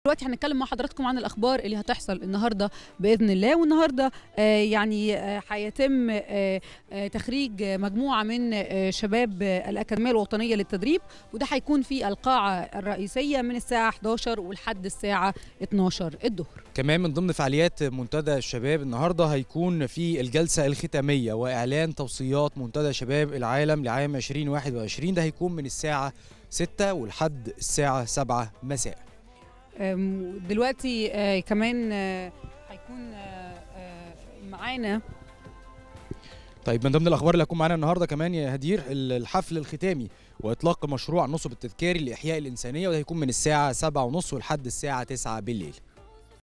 دلوقتي هنتكلم مع حضراتكم عن الاخبار اللي هتحصل النهارده باذن الله والنهارده آه يعني آه هيتم آه آه تخريج مجموعه من آه شباب آه الاكاديميه الوطنيه للتدريب وده هيكون في القاعه الرئيسيه من الساعه 11 ولحد الساعه 12 الظهر كمان من ضمن فعاليات منتدى الشباب النهارده هيكون في الجلسه الختاميه واعلان توصيات منتدى شباب العالم لعام 2021 ده هيكون من الساعه 6 ولحد الساعه 7 مساء آم، دلوقتي آه كمان آه هيكون آه آه معانا طيب من ضمن الاخبار اللي هتكون معانا النهارده كمان يا هدير الحفل الختامي واطلاق مشروع نصب التذكاري لاحياء الانسانيه وده هيكون من الساعه 7:30 ولحد الساعه 9 بالليل